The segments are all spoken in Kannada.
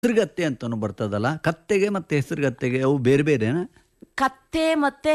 ಹೆಸರುಗತ್ತೆ ಅಂತನೂ ಬರ್ತದಲ್ಲ ಕತ್ತೆಗೆ ಮತ್ತೆ ಹೆಸರುಗತ್ತೆಗೆ ಅವು ಬೇರೆ ಬೇರೆನಾ ಕತ್ತೆ ಮತ್ತೆ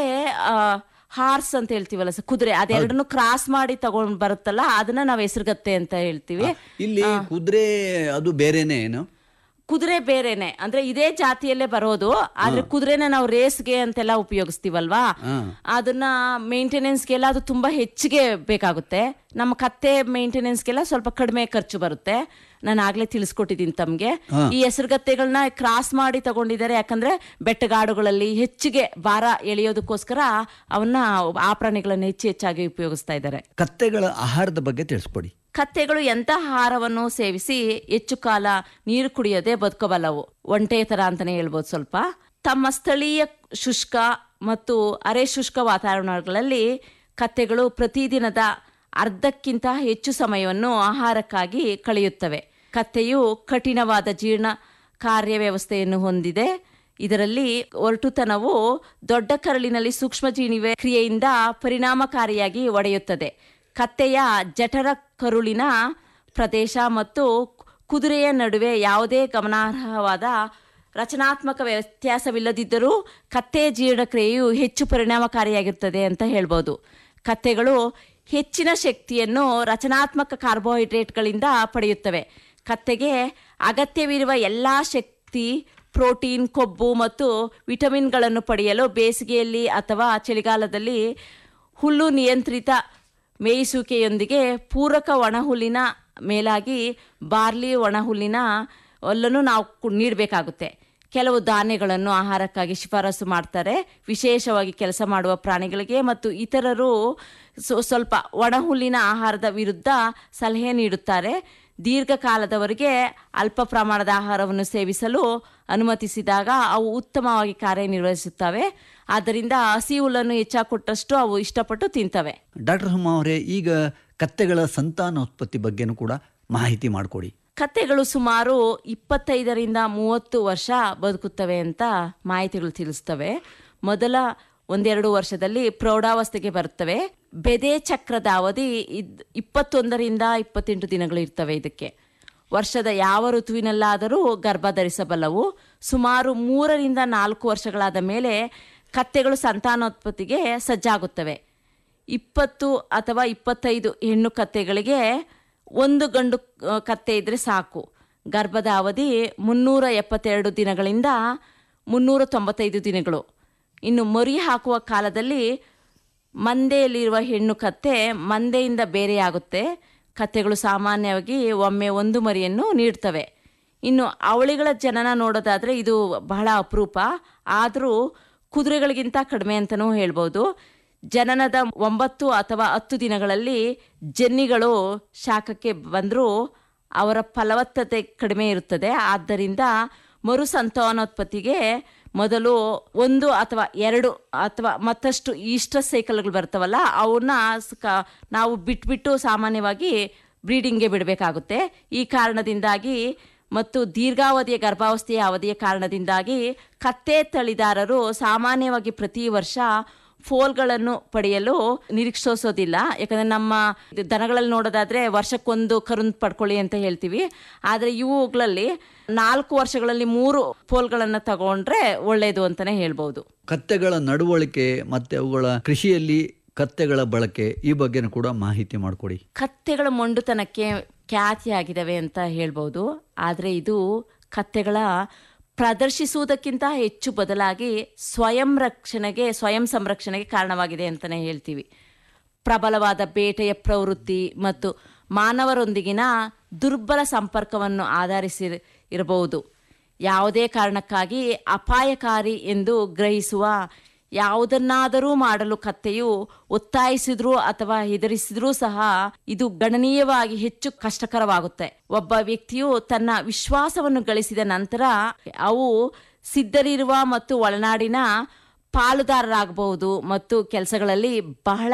ಹಾರ್ಸ್ ಅಂತ ಹೇಳ್ತೀವಲ್ಲ ಸರ್ ಕುದುರೆ ಅದೆರಡನ್ನು ಕ್ರಾಸ್ ಮಾಡಿ ತಗೊಂಡ್ ಬರುತ್ತಲ್ಲ ಅದನ್ನ ನಾವು ಹೆಸರುಗತ್ತೆ ಅಂತ ಹೇಳ್ತೀವಿ ಇಲ್ಲಿ ಕುದುರೆ ಅದು ಬೇರೆನೇ ಏನು ಕುದುರೆ ಬೇರೆನೆ ಅಂದ್ರೆ ಇದೇ ಜಾತಿಯಲ್ಲೇ ಬರೋದು ಆದ್ರೆ ಕುದುರೆನ ನಾವು ರೇಸ್ಗೆ ಅಂತೆಲ್ಲ ಉಪಯೋಗಿಸ್ತೀವಲ್ವಾ ಅದನ್ನ ಮೇಂಟೆನೆನ್ಸ್ಗೆಲ್ಲ ಅದು ತುಂಬಾ ಹೆಚ್ಚಿಗೆ ಬೇಕಾಗುತ್ತೆ ನಮ್ಮ ಕತ್ತೆ ಮೇಂಟೆನೆನ್ಸ್ಗೆಲ್ಲ ಸ್ವಲ್ಪ ಕಡಿಮೆ ಖರ್ಚು ಬರುತ್ತೆ ನಾನು ಆಗ್ಲೇ ತಿಳಿಸ್ಕೊಟ್ಟಿದ್ದೀನಿ ತಮ್ಗೆ ಈ ಹೆಸರುಗತ್ತೆಗಳನ್ನ ಕ್ರಾಸ್ ಮಾಡಿ ತಗೊಂಡಿದ್ದಾರೆ ಯಾಕಂದ್ರೆ ಬೆಟ್ಟಗಾಡುಗಳಲ್ಲಿ ಹೆಚ್ಚಿಗೆ ಭಾರ ಎಳೆಯೋದಕ್ಕೋಸ್ಕರ ಅವನ್ನ ಆ ಪ್ರಾಣಿಗಳನ್ನ ಹೆಚ್ಚು ಹೆಚ್ಚಾಗಿ ಉಪಯೋಗಿಸ್ತಾ ಇದ್ದಾರೆ ಕತ್ತೆಗಳ ಆಹಾರದ ಬಗ್ಗೆ ತಿಳಿಸ್ಕೊಡಿ ಕತ್ತೆಗಳು ಎಂಥ ಆಹಾರವನ್ನು ಸೇವಿಸಿ ಹೆಚ್ಚು ಕಾಲ ನೀರು ಕುಡಿಯದೆ ಬದುಕಬಲ್ಲವು ಒಂಟೆ ತರ ಅಂತಾನೆ ಹೇಳ್ಬೋದು ಸ್ವಲ್ಪ ತಮ್ಮ ಸ್ಥಳೀಯ ಶುಷ್ಕ ಮತ್ತು ಅರೆ ಶುಷ್ಕ ವಾತಾವರಣಗಳಲ್ಲಿ ಕತ್ತೆಗಳು ಪ್ರತಿದಿನದ ಅರ್ಧಕ್ಕಿಂತ ಹೆಚ್ಚು ಸಮಯವನ್ನು ಆಹಾರಕ್ಕಾಗಿ ಕಳೆಯುತ್ತವೆ ಕತ್ತೆಯು ಕಠಿಣವಾದ ಜೀರ್ಣ ಕಾರ್ಯವ್ಯವಸ್ಥೆಯನ್ನು ಹೊಂದಿದೆ ಇದರಲ್ಲಿ ಒರಟುತನವು ದೊಡ್ಡ ಕರಳಿನಲ್ಲಿ ಸೂಕ್ಷ್ಮಜೀವಿಯ ಕ್ರಿಯೆಯಿಂದ ಪರಿಣಾಮಕಾರಿಯಾಗಿ ಒಡೆಯುತ್ತದೆ ಕತ್ತೆಯ ಜಠರ ಕರುಳಿನ ಪ್ರದೇಶ ಮತ್ತು ಕುದುರೆಯ ನಡುವೆ ಯಾವುದೇ ಗಮನಾರ್ಹವಾದ ರಚನಾತ್ಮಕ ವ್ಯತ್ಯಾಸವಿಲ್ಲದಿದ್ದರೂ ಕತ್ತೆ ಜೀರ್ಣಕ್ರಿಯೆಯು ಹೆಚ್ಚು ಪರಿಣಾಮಕಾರಿಯಾಗಿರುತ್ತದೆ ಅಂತ ಹೇಳ್ಬೋದು ಕತ್ತೆಗಳು ಹೆಚ್ಚಿನ ಶಕ್ತಿಯನ್ನು ರಚನಾತ್ಮಕ ಕಾರ್ಬೋಹೈಡ್ರೇಟ್ಗಳಿಂದ ಪಡೆಯುತ್ತವೆ ಕತ್ತೆಗೆ ಅಗತ್ಯವಿರುವ ಎಲ್ಲ ಶಕ್ತಿ ಪ್ರೋಟೀನ್ ಕೊಬ್ಬು ಮತ್ತು ವಿಟಮಿನ್ಗಳನ್ನು ಪಡೆಯಲು ಬೇಸಿಗೆಯಲ್ಲಿ ಅಥವಾ ಚಳಿಗಾಲದಲ್ಲಿ ಹುಲ್ಲು ನಿಯಂತ್ರಿತ ಮೇಯಿಸುವಿಕೆಯೊಂದಿಗೆ ಪೂರಕ ಒಣಹುಲ್ಲಿನ ಮೇಲಾಗಿ ಬಾರ್ಲಿ ಒಣಹುಲ್ಲಿನ ಹುಲ್ಲನ್ನು ನಾವು ನೀಡಬೇಕಾಗುತ್ತೆ ಕೆಲವು ಧಾನ್ಯಗಳನ್ನು ಆಹಾರಕ್ಕಾಗಿ ಶಿಫಾರಸು ಮಾಡ್ತಾರೆ ವಿಶೇಷವಾಗಿ ಕೆಲಸ ಮಾಡುವ ಪ್ರಾಣಿಗಳಿಗೆ ಮತ್ತು ಇತರರು ಸ್ವ- ಸ್ವಲ್ಪ ಒಣಹುಲ್ಲಿನ ಆಹಾರದ ವಿರುದ್ಧ ಸಲಹೆ ನೀಡುತ್ತಾರೆ ದೀರ್ಘಕಾಲದವರೆಗೆ ಅಲ್ಪ ಪ್ರಮಾಣದ ಆಹಾರವನ್ನು ಸೇವಿಸಲು ಅನುಮತಿಸಿದಾಗ ಅವು ಉತ್ತಮವಾಗಿ ಕಾರ್ಯನಿರ್ವಹಿಸುತ್ತವೆ ಆದ್ದರಿಂದ ಹಸಿ ಹುಲ್ಲನ್ನು ಹೆಚ್ಚಾಗಿ ಕೊಟ್ಟಷ್ಟು ಅವು ಇಷ್ಟಪಟ್ಟು ತಿಂತವೆ ಡಾಕ್ಟರ್ ಹುಮಾ ಅವರೇ ಈಗ ಕತ್ತೆಗಳ ಸಂತಾನೋತ್ಪತ್ತಿ ಬಗ್ಗೆನೂ ಕೂಡ ಮಾಹಿತಿ ಮಾಡಿಕೊಡಿ ಕತ್ತೆಗಳು ಸುಮಾರು ಇಪ್ಪತ್ತೈದರಿಂದ ಮೂವತ್ತು ವರ್ಷ ಬದುಕುತ್ತವೆ ಅಂತ ಮಾಹಿತಿಗಳು ತಿಳಿಸ್ತವೆ ಮೊದಲ ಒಂದೆರಡು ವರ್ಷದಲ್ಲಿ ಪ್ರೌಢಾವಸ್ಥೆಗೆ ಬರುತ್ತವೆ ಬೆದೆ ಚಕ್ರದ ಅವಧಿ ಇದ್ ಇಪ್ಪತ್ತೊಂದರಿಂದ ಇಪ್ಪತ್ತೆಂಟು ದಿನಗಳು ಇರ್ತವೆ ಇದಕ್ಕೆ ವರ್ಷದ ಯಾವ ಋತುವಿನಲ್ಲಾದರೂ ಗರ್ಭ ಧರಿಸಬಲ್ಲವು ಸುಮಾರು ಮೂರರಿಂದ ನಾಲ್ಕು ವರ್ಷಗಳಾದ ಮೇಲೆ ಕತ್ತೆಗಳು ಸಂತಾನೋತ್ಪತ್ತಿಗೆ ಸಜ್ಜಾಗುತ್ತವೆ ಇಪ್ಪತ್ತು ಅಥವಾ ಇಪ್ಪತ್ತೈದು ಹೆಣ್ಣು ಕತ್ತೆಗಳಿಗೆ ಒಂದು ಗಂಡು ಆ, ಕತ್ತೆ ಇದ್ರೆ ಸಾಕು ಗರ್ಭದ ಅವಧಿ ಮುನ್ನೂರ ಎಪ್ಪತ್ತೆರಡು ದಿನಗಳಿಂದ ಮುನ್ನೂರ ತೊಂಬತ್ತೈದು ದಿನಗಳು ಇನ್ನು ಮರಿ ಹಾಕುವ ಕಾಲದಲ್ಲಿ ಮಂದೆಯಲ್ಲಿರುವ ಹೆಣ್ಣು ಕತ್ತೆ ಮಂದೆಯಿಂದ ಬೇರೆಯಾಗುತ್ತೆ ಕತ್ತೆಗಳು ಸಾಮಾನ್ಯವಾಗಿ ಒಮ್ಮೆ ಒಂದು ಮರಿಯನ್ನು ನೀಡ್ತವೆ ಇನ್ನು ಅವಳಿಗಳ ಜನನ ನೋಡೋದಾದರೆ ಇದು ಬಹಳ ಅಪರೂಪ ಆದರೂ ಕುದುರೆಗಳಿಗಿಂತ ಕಡಿಮೆ ಅಂತಲೂ ಹೇಳ್ಬೋದು ಜನನದ ಒಂಬತ್ತು ಅಥವಾ ಹತ್ತು ದಿನಗಳಲ್ಲಿ ಜನ್ನಿಗಳು ಶಾಖಕ್ಕೆ ಬಂದರೂ ಅವರ ಫಲವತ್ತತೆ ಕಡಿಮೆ ಇರುತ್ತದೆ ಆದ್ದರಿಂದ ಮರು ಸಂತಾನೋತ್ಪತ್ತಿಗೆ ಮೊದಲು ಒಂದು ಅಥವಾ ಎರಡು ಅಥವಾ ಮತ್ತಷ್ಟು ಈಸ್ಟರ್ ಸೈಕಲ್ಗಳು ಬರ್ತಾವಲ್ಲ ಅವನ್ನ ಕ- ನಾವು ಬಿಟ್ಬಿಟ್ಟು ಸಾಮಾನ್ಯವಾಗಿ ಬ್ರೀಡಿಂಗ್ಗೆ ಬಿಡಬೇಕಾಗುತ್ತೆ ಈ ಕಾರಣದಿಂದಾಗಿ ಮತ್ತು ದೀರ್ಘಾವಧಿಯ ಗರ್ಭಾವಸ್ಥೆಯ ಅವಧಿಯ ಕಾರಣದಿಂದಾಗಿ ಕತ್ತೆ ತಳಿದಾರರು ಸಾಮಾನ್ಯವಾಗಿ ಪ್ರತಿ ವರ್ಷ ಫೋಲ್ಗಳನ್ನು ಪಡೆಯಲು ನಿರೀಕ್ಷಿಸೋದಿಲ್ಲ ಯಾಕಂದ್ರೆ ನಮ್ಮ ದನಗಳಲ್ಲಿ ನೋಡೋದಾದ್ರೆ ವರ್ಷಕ್ಕೊಂದು ಕರುನ್ ಪಡ್ಕೊಳ್ಳಿ ಅಂತ ಹೇಳ್ತೀವಿ ಆದರೆ ಇವುಗಳಲ್ಲಿ ನಾಲ್ಕು ವರ್ಷಗಳಲ್ಲಿ ಮೂರು ಫೋಲ್ಗಳನ್ನು ತಗೊಂಡ್ರೆ ಒಳ್ಳೆಯದು ಅಂತಾನೆ ಹೇಳ್ಬೋದು ಕತ್ತೆಗಳ ನಡವಳಿಕೆ ಮತ್ತೆ ಅವುಗಳ ಕೃಷಿಯಲ್ಲಿ ಕತ್ತೆಗಳ ಬಳಕೆ ಈ ಬಗ್ಗೆನೂ ಕೂಡ ಮಾಹಿತಿ ಮಾಡಿಕೊಡಿ ಕತ್ತೆಗಳ ಮೊಂಡುತನಕ್ಕೆ ಖ್ಯಾತಿಯಾಗಿದ್ದಾವೆ ಅಂತ ಹೇಳ್ಬೋದು ಆದರೆ ಇದು ಕತ್ತೆಗಳ ಪ್ರದರ್ಶಿಸುವುದಕ್ಕಿಂತ ಹೆಚ್ಚು ಬದಲಾಗಿ ಸ್ವಯಂ ರಕ್ಷಣೆಗೆ ಸ್ವಯಂ ಸಂರಕ್ಷಣೆಗೆ ಕಾರಣವಾಗಿದೆ ಅಂತಲೇ ಹೇಳ್ತೀವಿ ಪ್ರಬಲವಾದ ಬೇಟೆಯ ಪ್ರವೃತ್ತಿ ಮತ್ತು ಮಾನವರೊಂದಿಗಿನ ದುರ್ಬಲ ಸಂಪರ್ಕವನ್ನು ಆಧರಿಸಿ ಇರಬಹುದು ಯಾವುದೇ ಕಾರಣಕ್ಕಾಗಿ ಅಪಾಯಕಾರಿ ಎಂದು ಗ್ರಹಿಸುವ ಯಾವುದನ್ನಾದರೂ ಮಾಡಲು ಕತ್ತೆಯು ಒತ್ತಾಯಿಸಿದ್ರೂ ಅಥವಾ ಹೆದರಿಸಿದ್ರೂ ಸಹ ಇದು ಗಣನೀಯವಾಗಿ ಹೆಚ್ಚು ಕಷ್ಟಕರವಾಗುತ್ತೆ ಒಬ್ಬ ವ್ಯಕ್ತಿಯು ತನ್ನ ವಿಶ್ವಾಸವನ್ನು ಗಳಿಸಿದ ನಂತರ ಅವು ಸಿದ್ಧರಿರುವ ಮತ್ತು ಒಳನಾಡಿನ ಪಾಲುದಾರರಾಗಬಹುದು ಮತ್ತು ಕೆಲಸಗಳಲ್ಲಿ ಬಹಳ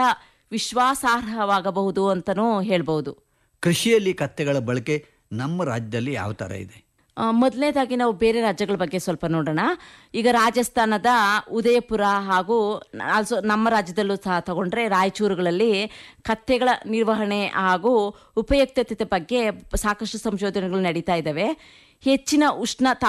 ವಿಶ್ವಾಸಾರ್ಹವಾಗಬಹುದು ಅಂತಲೂ ಹೇಳ್ಬೋದು ಕೃಷಿಯಲ್ಲಿ ಕತ್ತೆಗಳ ಬಳಕೆ ನಮ್ಮ ರಾಜ್ಯದಲ್ಲಿ ಯಾವ ಥರ ಇದೆ ಆ, ಮೊದಲನೇದಾಗಿ ನಾವು ಬೇರೆ ರಾಜ್ಯಗಳ ಬಗ್ಗೆ ಸ್ವಲ್ಪ ನೋಡೋಣ ಈಗ ರಾಜಸ್ಥಾನದ ಉದಯಪುರ ಹಾಗೂ ಆಲ್ಸೋ ನಮ್ಮ ರಾಜ್ಯದಲ್ಲೂ ಸಹ ತಗೊಂಡ್ರೆ ರಾಯಚೂರುಗಳಲ್ಲಿ ಕತ್ತೆಗಳ ನಿರ್ವಹಣೆ ಹಾಗೂ ಉಪಯುಕ್ತತೆ ಬಗ್ಗೆ ಸಾಕಷ್ಟು ಸಂಶೋಧನೆಗಳು ನಡೀತಾ ಇದ್ದಾವೆ ಹೆಚ್ಚಿನ ಉಷ್ಣ